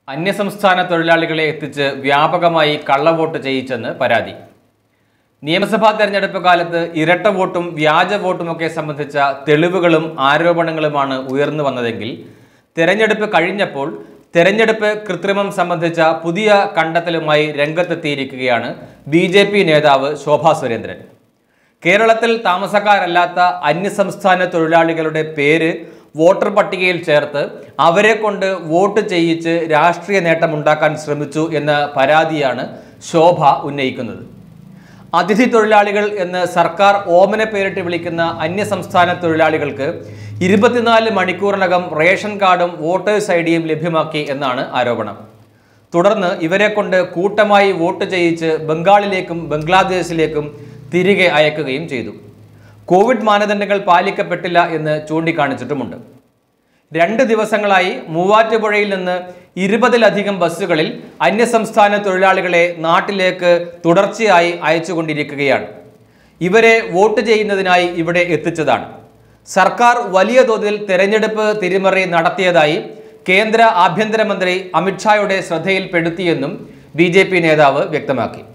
അന്യസംസ്ഥാന തൊഴിലാളികളെ എത്തിച്ച് വ്യാപകമായി കള്ളവോട്ട് ചെയ്യിച്ചെന്ന് പരാതി നിയമസഭാ തെരഞ്ഞെടുപ്പ് കാലത്ത് ഇരട്ട വോട്ടും വ്യാജ വോട്ടുമൊക്കെ സംബന്ധിച്ച തെളിവുകളും ആരോപണങ്ങളുമാണ് ഉയർന്നു വന്നതെങ്കിൽ തെരഞ്ഞെടുപ്പ് കഴിഞ്ഞപ്പോൾ തെരഞ്ഞെടുപ്പ് കൃത്രിമം സംബന്ധിച്ച പുതിയ കണ്ടെത്തലുമായി രംഗത്തെത്തിയിരിക്കുകയാണ് ബി ജെ പി നേതാവ് ശോഭാ സുരേന്ദ്രൻ കേരളത്തിൽ താമസക്കാരല്ലാത്ത അന്യസംസ്ഥാന തൊഴിലാളികളുടെ പേര് വോട്ടർ പട്ടികയിൽ ചേർത്ത് അവരെ കൊണ്ട് വോട്ട് ചെയ്യിച്ച് രാഷ്ട്രീയ നേട്ടമുണ്ടാക്കാൻ ശ്രമിച്ചു എന്ന പരാതിയാണ് ശോഭ ഉന്നയിക്കുന്നത് അതിഥി തൊഴിലാളികൾ എന്ന് സർക്കാർ ഓമന പേരിട്ട് വിളിക്കുന്ന അന്യസംസ്ഥാന തൊഴിലാളികൾക്ക് ഇരുപത്തിനാല് മണിക്കൂറിനകം റേഷൻ കാർഡും വോട്ടേഴ്സ് ഐ ഡിയും ലഭ്യമാക്കി എന്നാണ് ആരോപണം തുടർന്ന് ഇവരെ കൊണ്ട് കൂട്ടമായി വോട്ട് ചെയ്യിച്ച് ബംഗാളിലേക്കും ബംഗ്ലാദേശിലേക്കും തിരികെ അയക്കുകയും ചെയ്തു കോവിഡ് മാനദണ്ഡങ്ങൾ പാലിക്കപ്പെട്ടില്ല എന്ന് ചൂണ്ടിക്കാണിച്ചിട്ടുമുണ്ട് രണ്ട് ദിവസങ്ങളായി മൂവാറ്റുപുഴയിൽ നിന്ന് ഇരുപതിലധികം ബസ്സുകളിൽ അന്യസംസ്ഥാന തൊഴിലാളികളെ നാട്ടിലേക്ക് തുടർച്ചയായി അയച്ചുകൊണ്ടിരിക്കുകയാണ് ഇവരെ വോട്ട് ചെയ്യുന്നതിനായി ഇവിടെ എത്തിച്ചതാണ് സർക്കാർ വലിയ തോതിൽ തെരഞ്ഞെടുപ്പ് തിരിമറി നടത്തിയതായി കേന്ദ്ര ആഭ്യന്തരമന്ത്രി അമിത്ഷായുടെ ശ്രദ്ധയിൽപ്പെടുത്തിയെന്നും ബി നേതാവ് വ്യക്തമാക്കി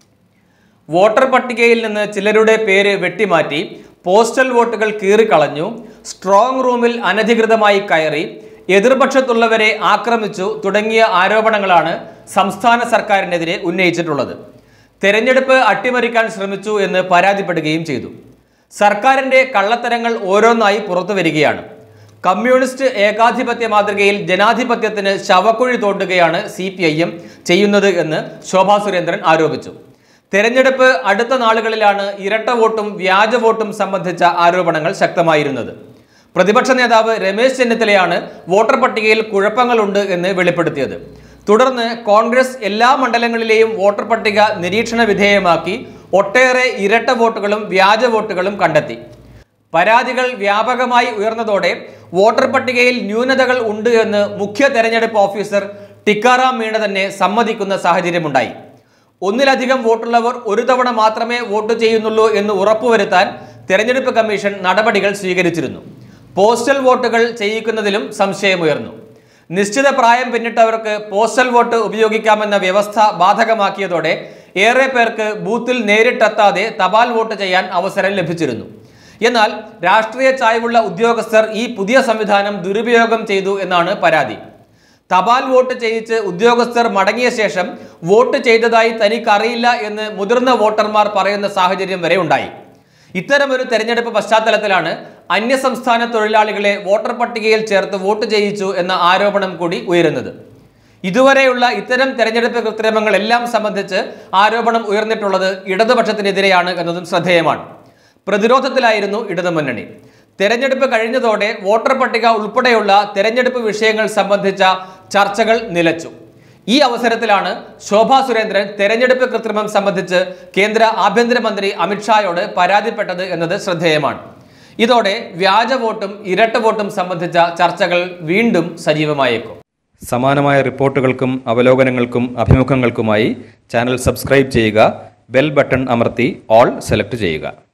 വോട്ടർ പട്ടികയിൽ നിന്ന് ചിലരുടെ പേര് വെട്ടിമാറ്റി പോസ്റ്റൽ വോട്ടുകൾ കീറിക്കളഞ്ഞു സ്ട്രോങ് റൂമിൽ അനധികൃതമായി കയറി എതിർപക്ഷത്തുള്ളവരെ ആക്രമിച്ചു തുടങ്ങിയ ആരോപണങ്ങളാണ് സംസ്ഥാന സർക്കാരിനെതിരെ ഉന്നയിച്ചിട്ടുള്ളത് തെരഞ്ഞെടുപ്പ് അട്ടിമറിക്കാൻ ശ്രമിച്ചു എന്ന് പരാതിപ്പെടുകയും ചെയ്തു സർക്കാരിന്റെ കള്ളത്തരങ്ങൾ ഓരോന്നായി പുറത്തു വരികയാണ് കമ്മ്യൂണിസ്റ്റ് ഏകാധിപത്യ മാതൃകയിൽ ജനാധിപത്യത്തിന് ശവക്കുഴി തോണ്ടുകയാണ് സി പി ഐ എം ചെയ്യുന്നത് എന്ന് ശോഭാ സുരേന്ദ്രൻ ആരോപിച്ചു തെരഞ്ഞെടുപ്പ് അടുത്ത നാളുകളിലാണ് ഇരട്ട വോട്ടും വ്യാജ വോട്ടും സംബന്ധിച്ച ആരോപണങ്ങൾ ശക്തമായിരുന്നത് പ്രതിപക്ഷ നേതാവ് രമേശ് ചെന്നിത്തലയാണ് വോട്ടർ പട്ടികയിൽ കുഴപ്പങ്ങളുണ്ട് എന്ന് വെളിപ്പെടുത്തിയത് തുടർന്ന് കോൺഗ്രസ് എല്ലാ മണ്ഡലങ്ങളിലെയും വോട്ടർ പട്ടിക നിരീക്ഷണ വിധേയമാക്കി ഒട്ടേറെ ഇരട്ട വോട്ടുകളും വ്യാജ വോട്ടുകളും കണ്ടെത്തി പരാതികൾ വ്യാപകമായി ഉയർന്നതോടെ വോട്ടർ പട്ടികയിൽ ന്യൂനതകൾ ഉണ്ട് എന്ന് മുഖ്യ തെരഞ്ഞെടുപ്പ് ഓഫീസർ ടിക്കാറാം മീണ തന്നെ സമ്മതിക്കുന്ന സാഹചര്യമുണ്ടായി ഒന്നിലധികം വോട്ടുള്ളവർ ഒരു തവണ മാത്രമേ വോട്ട് ചെയ്യുന്നുള്ളൂ എന്ന് ഉറപ്പുവരുത്താൻ തെരഞ്ഞെടുപ്പ് കമ്മീഷൻ നടപടികൾ സ്വീകരിച്ചിരുന്നു പോസ്റ്റൽ വോട്ടുകൾ ചെയ്യിക്കുന്നതിലും സംശയമുയർന്നു നിശ്ചിത പ്രായം പിന്നിട്ടവർക്ക് പോസ്റ്റൽ വോട്ട് ഉപയോഗിക്കാമെന്ന വ്യവസ്ഥ ബാധകമാക്കിയതോടെ ഏറെ പേർക്ക് ബൂത്തിൽ നേരിട്ടെത്താതെ തപാൽ വോട്ട് ചെയ്യാൻ അവസരം ലഭിച്ചിരുന്നു എന്നാൽ രാഷ്ട്രീയ ചായ്വുള്ള ഉദ്യോഗസ്ഥർ ഈ പുതിയ സംവിധാനം ദുരുപയോഗം ചെയ്തു എന്നാണ് പരാതി തപാൽ വോട്ട് ചെയ്യിച്ച് ഉദ്യോഗസ്ഥർ മടങ്ങിയ ശേഷം വോട്ട് ചെയ്തതായി തനിക്കറിയില്ല എന്ന് മുതിർന്ന വോട്ടർമാർ പറയുന്ന സാഹചര്യം വരെ ഉണ്ടായി ഇത്തരമൊരു തെരഞ്ഞെടുപ്പ് പശ്ചാത്തലത്തിലാണ് അന്യസംസ്ഥാന തൊഴിലാളികളെ വോട്ടർ പട്ടികയിൽ ചേർത്ത് വോട്ട് ചെയ്യിച്ചു എന്ന ആരോപണം കൂടി ഉയരുന്നത് ഇതുവരെയുള്ള ഇത്തരം തെരഞ്ഞെടുപ്പ് കൃത്രിമങ്ങളെല്ലാം സംബന്ധിച്ച് ആരോപണം ഉയർന്നിട്ടുള്ളത് ഇടതുപക്ഷത്തിനെതിരെയാണ് എന്നതും ശ്രദ്ധേയമാണ് പ്രതിരോധത്തിലായിരുന്നു ഇടതുമുന്നണി തെരഞ്ഞെടുപ്പ് കഴിഞ്ഞതോടെ വോട്ടർ പട്ടിക ഉൾപ്പെടെയുള്ള തെരഞ്ഞെടുപ്പ് വിഷയങ്ങൾ സംബന്ധിച്ച ചർച്ചകൾ നിലച്ചു ഈ അവസരത്തിലാണ് ശോഭാ സുരേന്ദ്രൻ തെരഞ്ഞെടുപ്പ് കൃത്രിമം സംബന്ധിച്ച് കേന്ദ്ര ആഭ്യന്തരമന്ത്രി അമിത്ഷായോട് പരാതിപ്പെട്ടത് എന്നത് ശ്രദ്ധേയമാണ് ഇതോടെ വ്യാജ വോട്ടും ഇരട്ട വോട്ടും സംബന്ധിച്ച ചർച്ചകൾ വീണ്ടും സജീവമായേക്കും സമാനമായ റിപ്പോർട്ടുകൾക്കും അവലോകനങ്ങൾക്കും അഭിമുഖങ്ങൾക്കുമായി ചാനൽ സബ്സ്ക്രൈബ് ചെയ്യുക ബെൽ ബട്ടൺ അമർത്തി ഓൾ സെലക്ട് ചെയ്യുക